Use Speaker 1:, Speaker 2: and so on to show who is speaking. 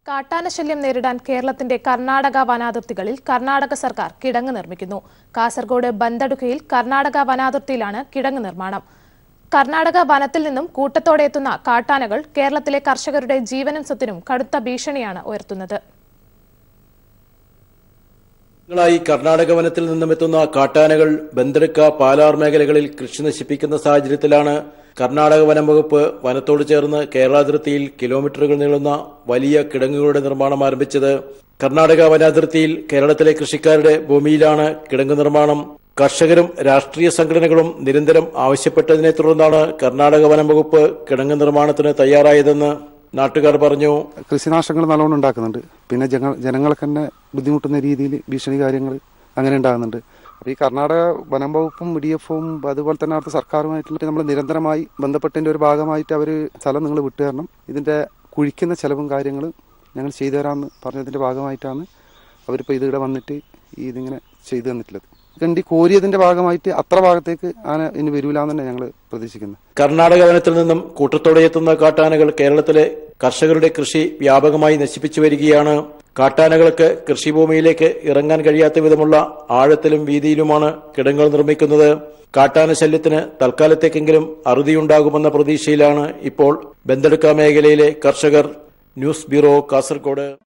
Speaker 1: കാട്ടാന ശല്യം നേരിടാൻ കേരളത്തിന്റെ കർണാടക വനാതിർത്തികളിൽ കർണാടക സർക്കാർ കിടങ്ങ് നിർമ്മിക്കുന്നു കാസർഗോഡ് ബന്തടുക്കയിൽ കർണാടക വനാതിർത്തിയിലാണ് കിടങ്ങ് നിർമ്മാണം കർണാടക വനത്തിൽ നിന്നും കൂട്ടത്തോടെ എത്തുന്ന കാട്ടാനകൾ കേരളത്തിലെ കർഷകരുടെ ജീവനും സ്വത്തിനും കടുത്ത ഭീഷണിയാണ് ഉയർത്തുന്നത്
Speaker 2: ായി കർണാടക വനത്തിൽ നിന്നും എത്തുന്ന കാട്ടാനകൾ ബന്തെടുക്ക പാലാർ മേഖലകളിൽ കൃഷി നശിപ്പിക്കുന്ന സാഹചര്യത്തിലാണ് കർണാടക വനം വകുപ്പ് വനത്തോട് ചേർന്ന് കേരളാതിർത്തിയിൽ കിലോമീറ്ററുകൾ നീളുന്ന വലിയ കിടങ്ങുകളുടെ നിർമ്മാണം ആരംഭിച്ചത് കർണാടക വനാതിർത്തിയിൽ കേരളത്തിലെ കൃഷിക്കാരുടെ ഭൂമിയിലാണ് കിടങ്ങ് നിർമ്മാണം കർഷകരും രാഷ്ട്രീയ സംഘടനകളും നിരന്തരം ആവശ്യപ്പെട്ടതിനെ തുടർന്നാണ് കർണാടക വനം വകുപ്പ് കിടങ്ങ് നിർമ്മാണത്തിന് തയ്യാറായതെന്ന് നാട്ടുകാർ പറഞ്ഞു
Speaker 3: കൃഷിനാശങ്ങൾ നല്ലോണം ഉണ്ടാക്കുന്നുണ്ട് പിന്നെ ജന ജനങ്ങൾക്ക് തന്നെ ബുദ്ധിമുട്ടുന്ന രീതിയിൽ ഭീഷണി കാര്യങ്ങൾ അങ്ങനെ ഉണ്ടാകുന്നുണ്ട് അപ്പോൾ ഈ കർണാടക വനം വകുപ്പും ഡി എഫും അതുപോലെ തന്നെ അവിടുത്തെ സർക്കാരുമായിട്ട് നമ്മൾ നിരന്തരമായി ബന്ധപ്പെട്ടതിൻ്റെ ഒരു ഭാഗമായിട്ട് അവർ സ്ഥലം നിങ്ങൾ വിട്ടുതരണം ഇതിൻ്റെ കുഴിക്കുന്ന ചെലവും കാര്യങ്ങളും ഞങ്ങൾ ചെയ്തു തരാമെന്ന് പറഞ്ഞതിൻ്റെ ഭാഗമായിട്ടാണ് അവരിപ്പോൾ ഇതിവിടെ വന്നിട്ട് ഈ ഇതിങ്ങനെ ചെയ്തു തന്നിട്ടുള്ളത് കണ്ടി കോരിയതിൻ്റെ ഭാഗമായിട്ട് അത്ര ഭാഗത്തേക്ക് ആന ഇനി വരൂലെന്ന് തന്നെ ഞങ്ങൾ പ്രതീക്ഷിക്കുന്നത്
Speaker 2: കർണാടക വനത്തിൽ നിന്നും കൂട്ടത്തോടെ എത്തുന്ന കാട്ടാനകൾ കേരളത്തിലെ കർഷകരുടെ കൃഷി വ്യാപകമായി നശിപ്പിച്ചു വരികയാണ് കാട്ടാനകൾക്ക് കൃഷിഭൂമിയിലേക്ക് ഇറങ്ങാൻ കഴിയാത്ത വിധമുള്ള ആഴത്തിലും വീതിയിലുമാണ് കിടങ്ങൾ നിർമ്മിക്കുന്നത് കാട്ടാന ശല്യത്തിന് തൽക്കാലത്തേക്കെങ്കിലും അറുതിയുണ്ടാകുമെന്ന പ്രതീക്ഷയിലാണ് ഇപ്പോൾ ബന്തെടുക്ക മേഖലയിലെ കർഷകർ ന്യൂസ് ബ്യൂറോ കാസർഗോഡ്